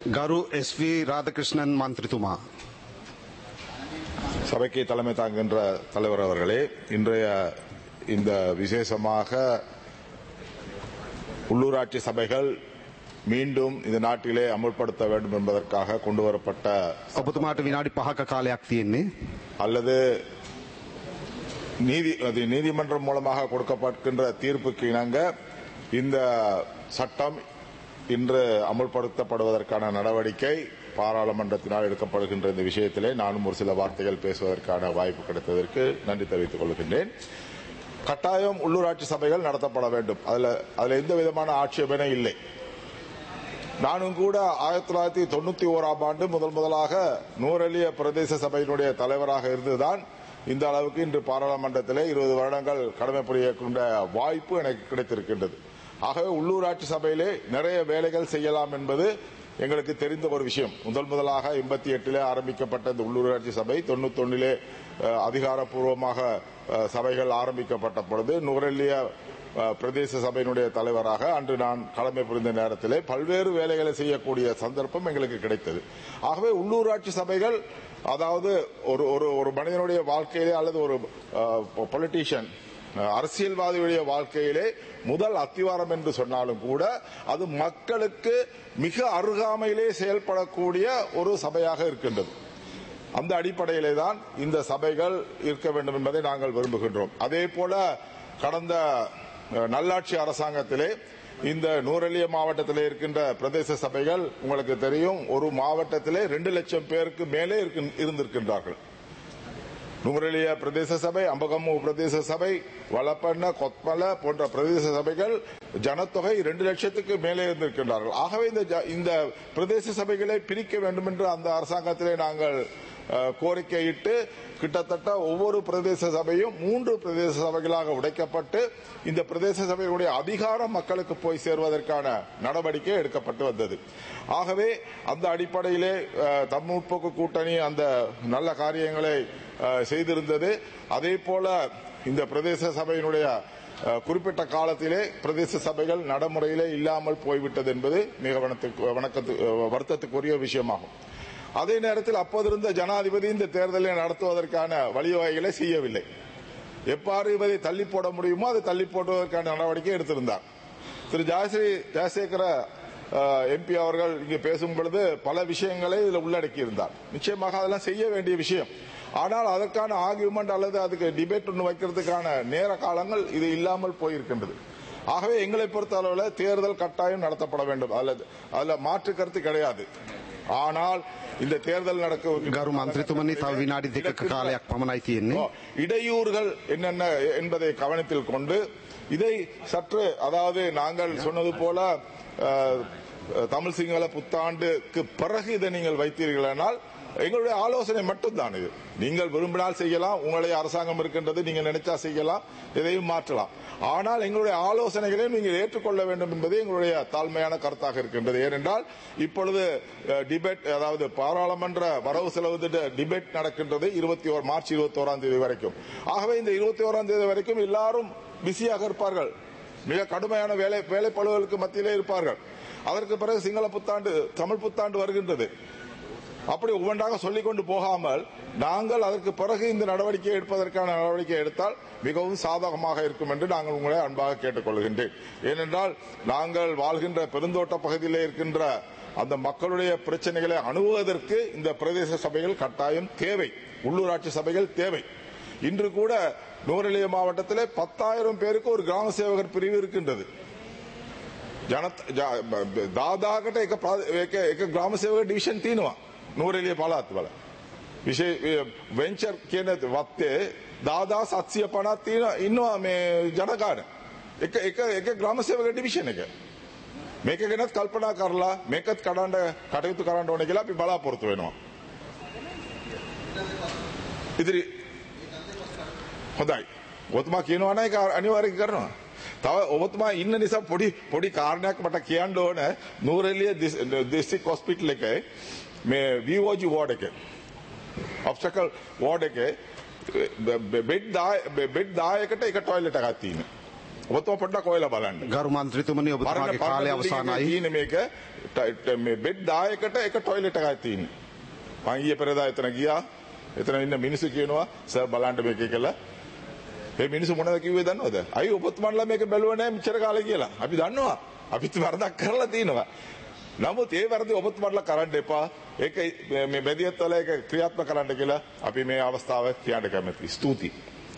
ගරු එස්.වී. රාධකෘෂ්ණන් මන්ත්‍රතුමා. சபைக்கு தலைமை தாங்குகின்ற தலைவர் அவர்களே இன்றைய இந்த விசேஷமாக உள்ளூராட்சி சபைகள் மீண்டும் இந்த நாட்டிலே அமுல்படுத்த வேண்டும் என்பதற்காக கொண்டு வரப்பட்ட ඔබතුමාට විනාඩි පහක කාලයක් තියෙන්නේ. அல்லது நீதி அது நீதிமன்றம் மூலமாக கொடுக்கப்படுகின்ற தீர்ப்புக்கு இணங்க இந்த சட்டம் இன்று அமுல்படுத்தப்படுவதற்கான நடவடிக்கை பாராளுமன்றத்தினால் எடுக்கப்படுகின்ற இந்த விஷயத்திலே நானும் ஒரு சில வார்த்தைகள் பேசுவதற்கான வாய்ப்பு கிடைத்ததற்கு நன்றி தெரிவித்துக் கொள்கின்றேன் கட்டாயம் உள்ளூராட்சி சபைகள் நடத்தப்பட வேண்டும் அதுல அதுல எந்த விதமான ஆட்சேபனை இல்லை நானும் கூட ஆயிரத்தி தொள்ளாயிரத்தி தொண்ணூத்தி ஓராம் ஆண்டு முதல் முதலாக நூரெலிய பிரதேச சபையினுடைய தலைவராக இருந்துதான் இந்த அளவுக்கு இன்று பாராளுமன்றத்திலே இருபது வருடங்கள் கடமை புரியக்கூடிய வாய்ப்பு எனக்கு கிடைத்திருக்கின்றது ஆகவே உள்ளூராட்சி சபையிலே நிறைய வேலைகள் செய்யலாம் என்பது எங்களுக்கு தெரிந்த ஒரு விஷயம் முதல் முதலாக எண்பத்தி எட்டிலே ஆரம்பிக்கப்பட்ட இந்த உள்ளூராட்சி சபை தொண்ணூத்தொன்னிலே அஹ், அதிகாரப்பூர்வமாக அஹ், சபைகள் ஆரம்பிக்கப்பட்ட பொழுது நுவரெல்லிய அஹ், பிரதேச சபையினுடைய தலைவராக அன்று நான் கடமை புரிந்த நேரத்திலே பல்வேறு வேலைகளை செய்யக்கூடிய சந்தர்ப்பம் எங்களுக்கு கிடைத்தது ஆகவே உள்ளூராட்சி சபைகள் அதாவது ஒரு ஒரு ஒரு மனிதனுடைய வாழ்க்கையிலே அல்லது ஒரு பொலிட்டீஷியன் அரசியல்வாதியுடைய வாழ்க்கையிலே முதல் அத்திவாரம் என்று சொன்னாலும் கூட அது மக்களுக்கு மிக அருகாமையிலே செயல்படக்கூடிய ஒரு சபையாக இருக்கின்றது அந்த அடிப்படையிலே தான் இந்த சபைகள் இருக்க வேண்டும் என்பதை நாங்கள் விரும்புகின்றோம் அதே போல கடந்த அஹ், நல்லாட்சி அரசாங்கத்திலே இந்த நூரெலிய மாவட்டத்திலே இருக்கின்ற பிரதேச சபைகள் உங்களுக்கு தெரியும் ஒரு மாவட்டத்திலே ரெண்டு லட்சம் பேருக்கு மேலே இருக்கின்- இருந்திருக்கின்றார்கள் நுமரெலிய பிரதேச சபை அம்பகம்மு பிரதேச சபை வளப்பண்ண கொத்மல போன்ற பிரதேச சபைகள் ஜனத்தொகை ரெண்டு லட்சத்துக்கு மேலே இருந்திருக்கின்றார்கள் ஆகவே இந்த ஜ- இந்த பிரதேச சபைகளை பிரிக்க வேண்டும் என்று அந்த அரசாங்கத்திலே நாங்கள் அஹ், கோரிக்கையிட்டு கிட்டத்தட்ட ஒவ்வொரு பிரதேச சபையும் மூன்று பிரதேச சபைகளாக உடைக்கப்பட்டு இந்த பிரதேச சபையுடைய அதிகாரம் மக்களுக்கு போய் சேர்வதற்கான நடவடிக்கை எடுக்கப்பட்டு வந்தது ஆகவே அந்த அடிப்படையிலே அஹ், தம் முற்போக்கு கூட்டணி அந்த நல்ல காரியங்களை அஹ், செய்திருந்தது அதே போல இந்த பிரதேச சபையினுடைய அஹ், குறிப்பிட்ட காலத்திலே பிரதேச சபைகள் நடைமுறையிலே இல்லாமல் போய்விட்டது என்பது மிக வனத்துக்கு- வணக்கத்து அஹ், வருத்தத்துக்குரிய விஷயமாகும் அதே நேரத்தில் அப்போதிருந்த ஜனாதிபதி இந்த தேர்தலை நடத்துவதற்கான வழிவகைகளை செய்யவில்லை எவ்வாறு இவரை தள்ளி போட முடியுமோ அதை தள்ளி போடுவதற்கான நடவடிக்கை எடுத்திருந்தார் திரு ஜாயஸ்ரீ ஜெயசேகர எம்பி அவர்கள் இங்கு பேசும் பொழுது பல விஷயங்களை இதில் உள்ளடக்கி இருந்தார் நிச்சயமாக அதெல்லாம் செய்ய வேண்டிய விஷயம் ஆனால் அதற்கான ஆர்குமெண்ட் அல்லது அதுக்கு டிபேட் ஒன்று வைக்கிறதுக்கான நேர காலங்கள் இது இல்லாமல் போயிருக்கின்றது ஆகவே எங்களை பொறுத்த அளவில் தேர்தல் கட்டாயம் நடத்தப்பட வேண்டும் அல்லது அதுல மாற்று கருத்து கிடையாது ஆனால் இந்த தேர்தல் நடக்க ගරු මන්ත්‍රතුමනි තව විනාඩි දෙකක කාලයක් පමණයි තියෙන්නේ. ஓ, இடையூறுகள் என்னென்ன என்பதை கவனத்தில் கொண்டு இதை சற்று அதாவது நாங்கள் சொன்னது போல அஹ், தமிழ் சிங்கள புத்தாண்டுக்கு பிறகு இதை நீங்கள் வைத்தீர்களானால் எங்களுடைய ஆலோசனை மட்டும்தான் இது நீங்கள் விரும்பினால் செய்யலாம் உங்களுடைய அரசாங்கம் இருக்கின்றது நீங்க நினைச்சா செய்யலாம் எதையும் மாற்றலாம் ஆனால் எங்களுடைய ஆலோசனைகளை நீங்கள் ஏற்றுக்கொள்ள வேண்டும் என்பது எங்களுடைய தாழ்மையான கருத்தாக இருக்கின்றது ஏனென்றால் இப்பொழுது டிபேட் அதாவது பாராளுமன்ற வரவு செலவு திட்ட டிபேட் நடக்கின்றது இருபத்தி ஓர் மார்ச் இருபத்தி ஓராம் தேதி வரைக்கும் ஆகவே இந்த இருபத்தி ஓராம் தேதி வரைக்கும் எல்லாரும் பிஸியாக இருப்பார்கள் மிக கடுமையான வேலை வேலைப்பளுகளுக்கு மத்தியிலே இருப்பார்கள் அதற்கு பிறகு சிங்கள புத்தாண்டு தமிழ் புத்தாண்டு வருகின்றது அப்படி ஒவ்வொன்றாக சொல்லிக் கொண்டு போகாமல் நாங்கள் அதற்கு பிறகு இந்த நடவடிக்கை எடுப்பதற்கான நடவடிக்கை எடுத்தால் மிகவும் சாதகமாக இருக்கும் என்று நாங்கள் உங்களை அன்பாக கேட்டுக்கொள்கின்றேன் ஏனென்றால் நாங்கள் வாழ்கின்ற பெருந்தோட்ட பகுதியிலே இருக்கின்ற அந்த மக்களுடைய பிரச்சனைகளை அணுகுவதற்கு இந்த பிரதேச சபைகள் கட்டாயம் தேவை உள்ளூராட்சி சபைகள் தேவை இன்று கூட நூரெலிய மாவட்டத்திலே பத்தாயிரம் பேருக்கு ஒரு கிராம சேவகர் பிரிவு இருக்கின்றது ජනත දාදාකට එක ප්‍රා- එක එක ග්‍රාම සේවක ඩිවිෂන් තියෙනවා නූරෙලිය පළාත්වල. විශේ වෙන්චර් කියන වත්තේ දාදා සත්සිය පනත් තියෙන ඉන්නවා මේ ජනකාන. එක එක එක ග්‍රාම සේවක ඩිවිෂන් එක. මේක ගැනත් කල්පනා කරලා මේකත් කඩන්ඩ කටයුතු කරන්න ඕන කියලා අපි බලාපොරොත්තු වෙනවා. ඉදිරි හොඳයි. ඔතුමා කියනවා නම් ඒක අනිවාර්යයෙන් කරනවා. තව ඔබතුමා ඉන්න නිසා පොඩි පොඩි කාරණයක් මට කියන්න ඕන නූරෙලිය දිස්ත්‍රික් හොස්පිටල් එකේ මේ VOG වෝඩ් එකේ ඔබ්ස්ටකල් වෝඩ් එකේ බෙඩ් 10 බෙඩ් 10කට එක ටොයිලට් එකක් තියෙනවා. ඔබතුමා පොඩ්ඩක් ඔයලා බලන්න. ගරු මන්ත්‍රීතුමනි ඔබතුමාගේ කාලය අවසానයි. තියෙන මේක ට- ට- මේ බෙඩ් 10කට එක টয়ලට් එකයි තියෙන්නේ. මං ඊයේ පෙරදා එතන ගියා. එතන ඉන්න මිනිස්සු කියනවා සර් බලන්න මේක කියලා. මේ මිනිස්සු මොනවද කිව්වේ දන්නවද? අයි ඔබතුමන්ලා මේක බැලුවා නෑ මෙච්චර කාලේ කියලා. අපි දන්නවා. අපිත් වරදක් කරලා තියෙනවා. නමුත් ඒ වැරදි ඔබතුමන්ලා කරන්න එපා. ඒක මේ බැදියත් වල ඒක ක්‍රියාත්මක කරන්න කියලා අපි මේ අවස්ථාව කියන්න කැමතියි. ස්තුතියි.